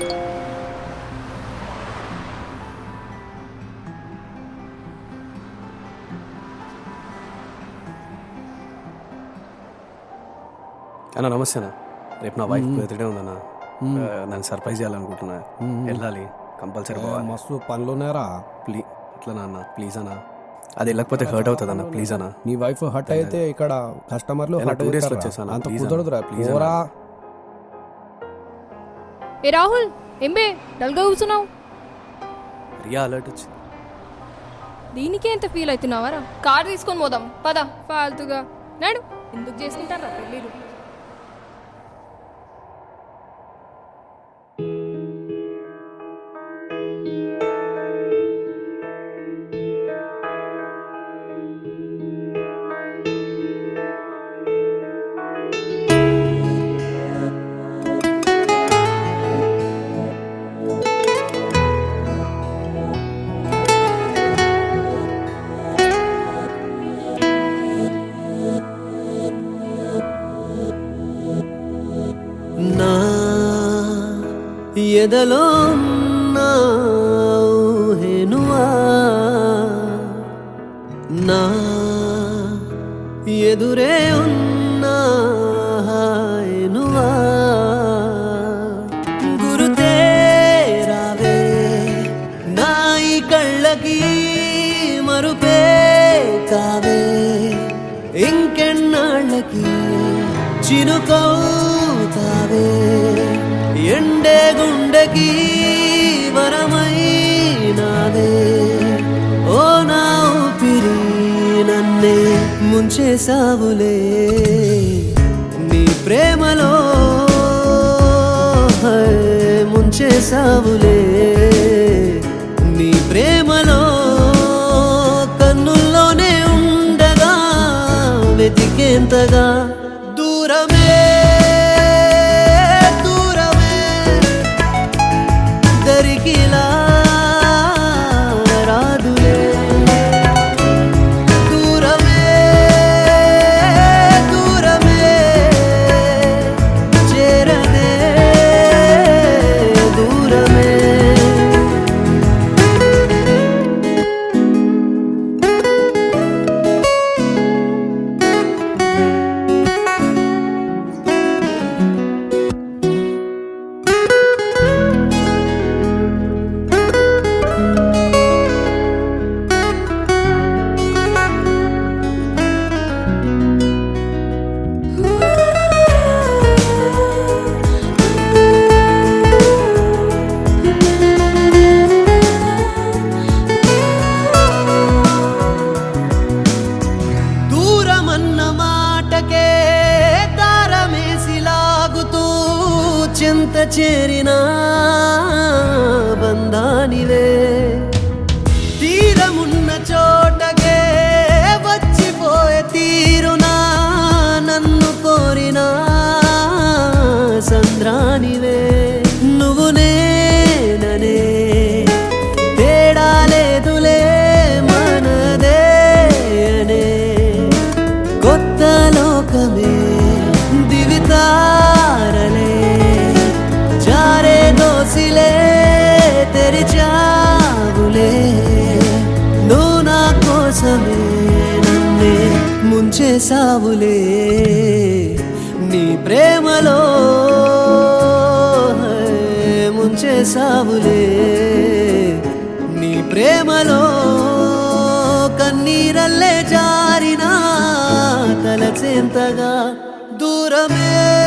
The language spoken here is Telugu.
అన్న నమస్తే అన్న రేపు నా వైఫ్ బర్త్డే ఉందన్న ఆ, నన్ను సర్ప్రైజ్ చేయాలనుకుంటున్నా వెళ్ళాలి కంపల్సరీ పోవాలి మస్తు పనులున్నారా ప్లీ ఎట్లా నాన్న ప్లీజ్ అన్న అది వెళ్ళకపోతే హర్ట్ అవుతుంది అన్న ప్లీజ్ అన్న నీ వైఫ్ హట్ అయితే ఇక్కడ కస్టమర్లు ఎలా హట్ two days లో అవుతారా? వచ్చేసాను. అంత Please కుదరదురా అన్న. Please పోరా ఏ రాహుల్ ఎంబే డల్గా కూర్చున్నావు రియా అలర్ట్ వచ్చింది దీనికే ఎంత ఫీల్ అవుతున్నావారా కార్ తీసుకొని పోదాం పద ఫాల్తుగా నాడు ఎందుకు చేసుకుంటారా పెళ్ళిళ్ళు నా ఎదలో నా ఊహెనువా నా ఎదురే ఉన్నా హాయనువా గురుతే రావే నా ఈ కళ్ళకి మరుపే కావే ఇంకెన్నాళ్ళకి చినుకవుతావే ఎండే గుండెకి వరమైనావే ఓ నా ఊపిరి నన్నే ముంచేసావులే నీ ప్రేమలో హై, ముంచేసావులే నీ ప్రేమలో కన్నుల్లోనే ఉండగా వెతికేంతగా దూరమే దూరమే దరికిలా రాదులే దూరమే దూరమే చేరదే దూరమే దూరమన్న మాటకే దారమేసి లాగుతూ చింత చేరిన బంధానివే తీరమున్న చోటకే వచ్చిపోయే తీరునా నన్ను కోరిన సంద్రానివే నువ్వు నేననే తేడా లేదులే మనదే అనే కొత్త లోకమే దివితారలే జారే దోసిలే తెరిచావులే నువ్వు నా కోసమే నన్నే ముంచేసావులే నీ ప్రేమలో హై, ముంచేసావులే నీ ప్రేమలో కన్నీరల్లే జారినా తలచెంతగా దూరమే